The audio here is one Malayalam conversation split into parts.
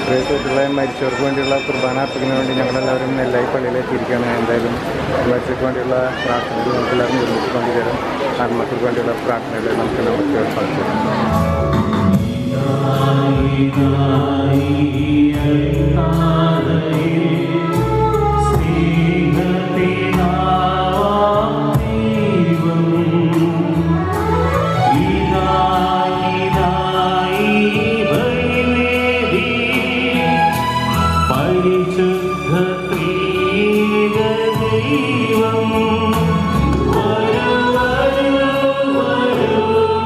പ്രേതത്തിലുള്ള മരിച്ചവർക്ക് വേണ്ടിയുള്ള കുർബാന അർപ്പിക്കുന്നതിന് വേണ്ടി ഞങ്ങളെല്ലാവരും നെല്ലായി പള്ളിയിലേക്ക് ഇരിക്കുകയാണ് എന്തായാലും മരിച്ചവർക്ക് വേണ്ടിയുള്ള പ്രാർത്ഥനകൾ നമുക്ക് എല്ലാവരും ഒരുമിച്ച് പങ്കുചേരും ആത്മക്കൾക്ക് വേണ്ടിയുള്ള പ്രാർത്ഥനകൾ നമുക്ക് നമുക്ക് പങ്കുചേരാം പരിശുദ്ധ ത്രിയേക ദൈവം വരൂ വരൂ വരൂ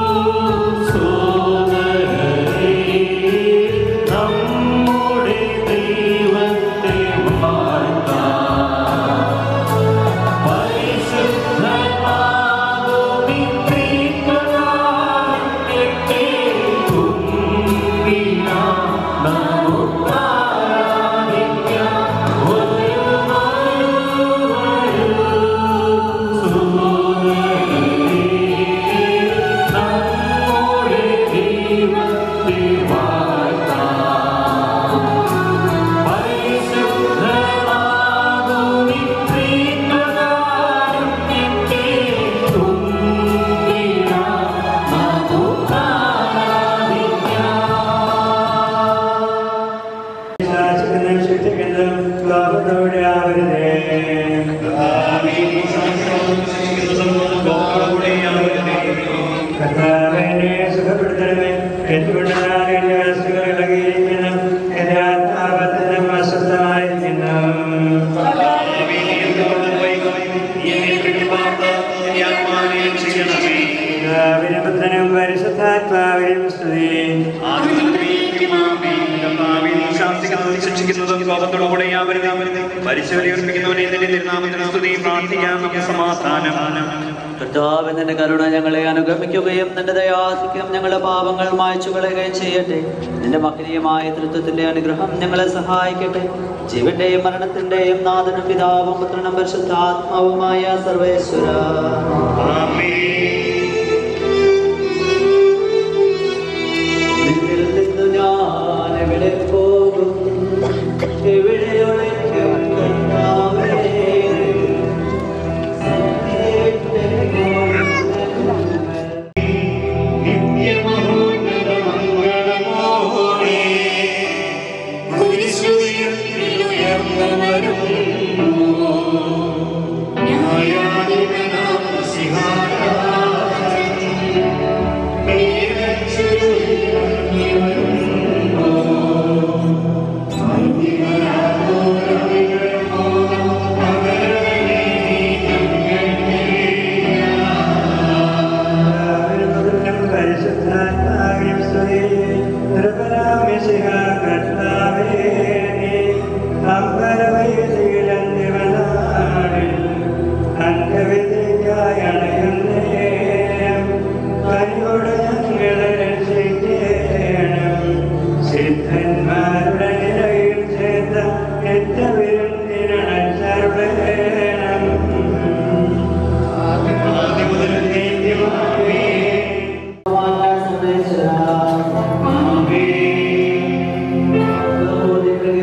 സോദരരേ നമ്മുടെ ദൈവത്തെ വാഴ്ത്താം പരിശുദ്ധ കർത്താവിനെ സുഖപ്പെടുത്തണമേ എന്തുകൊണ്ടാണ് എന്റെ വസ്തുക്കൾ ഇളകിയിരിക്കുന്നു എന്റെ ആത്മാവത്തിനും അസ്വസ്ഥമായിരിക്കുന്നു പിതാവിനും പുത്രനും പരിശുദ്ധാത്മാവിനും സ്തുതി പരിശോധിക്കുന്നവനെ നിന്റെ തിരുനാമത്തിന് സ്തുതി പ്രാർത്ഥിക്കാം നമുക്ക് സമാധാനം കർത്താവ് നിന്റെ കരുണ ഞങ്ങളെ അനുഗമിക്കുകയും നിന്റെ ദയാധിക്യം ഞങ്ങളുടെ പാപങ്ങൾ മായ്ച്ചു കളയുകയും ചെയ്യട്ടെ നിന്റെ മഹനീയമായ തൃത്വത്തിന്റെ അനുഗ്രഹം ഞങ്ങളെ സഹായിക്കട്ടെ ജീവന്റെയും മരണത്തിന്റെയും നാഥനും പിതാവും പുത്രനും പരിശുദ്ധാത്മാവുമായ സർവേശ്വര നിന്നിൽ നിന്നു ഞാൻ എവിടെ പോകും എവിടെ ഒളിക്കും കർത്താവേ പിതാവിനും പുത്രനും പരിശുദ്ധാത്മാവിനും സ്തുതി നിർഭരാമിശിഹ കർത്താവേ നീ അമ്പരവൈദികൻ ദിവനാളിൽ അംഗവിധിക്കായി അണയുന്നേ കനിയോട് ഞങ്ങളെ രക്ഷിക്കണം സിദ്ധന്മാരുടെ നിലയിൽ ചേർത്ത ഏറ്റവും തിരണച്ചർവേണം സർവേശ്വര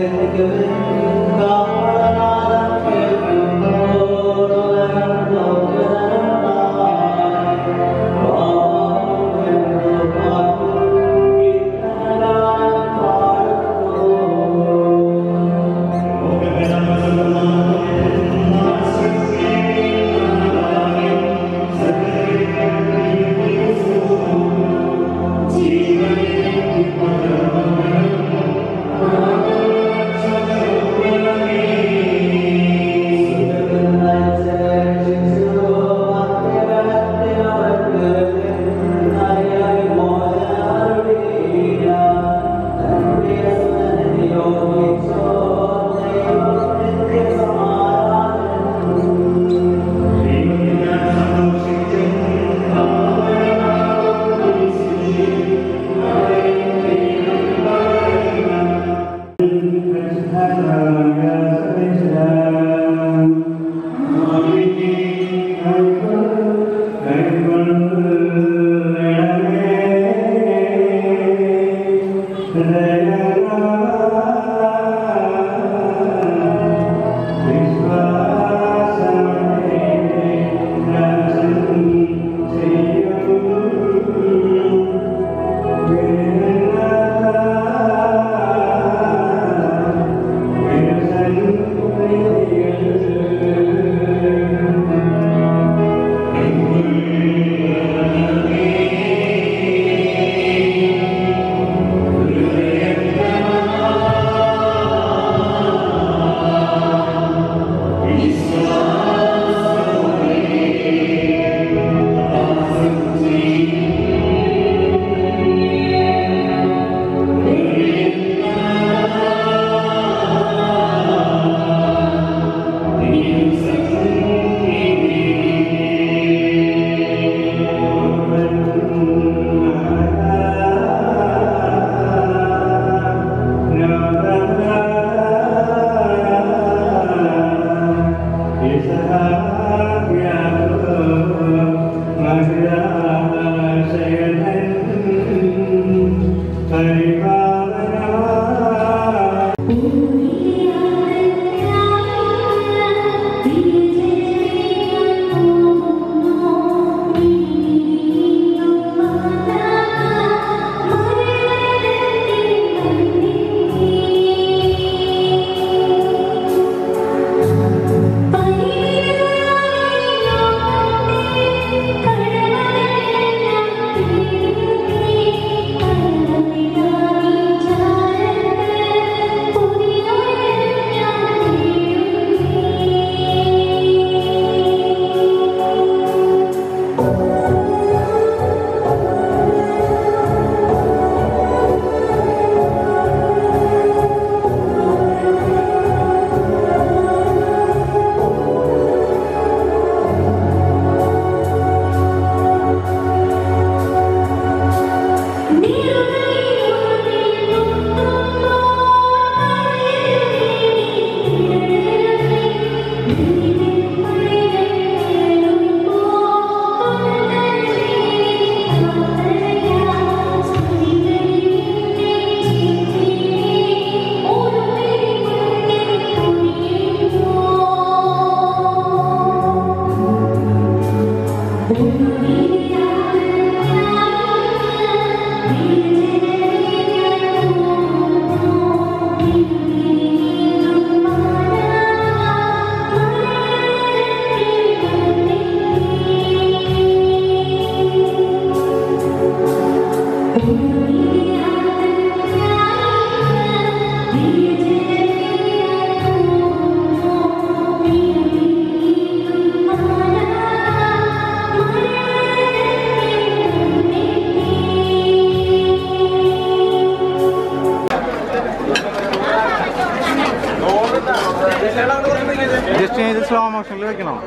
മോഷനിൽ വെക്കണോ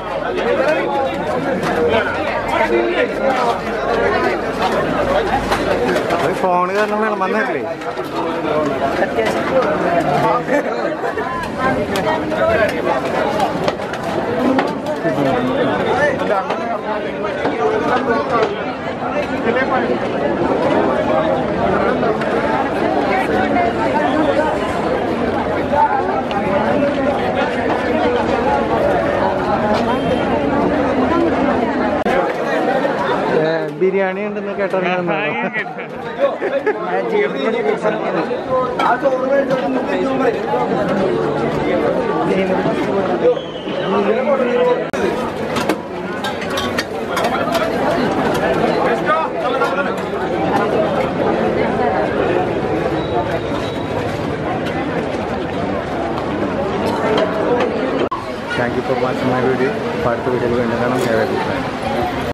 അത് ഫോണ് കാരണം വേണം വന്നേക്കില്ലേ ബിരിയാണി ഉണ്ടെന്ന് കേട്ടറിയാവുന്ന thank you for watching my video അടുത്ത വീഡിയോയിൽ വീണ്ടും കാണാം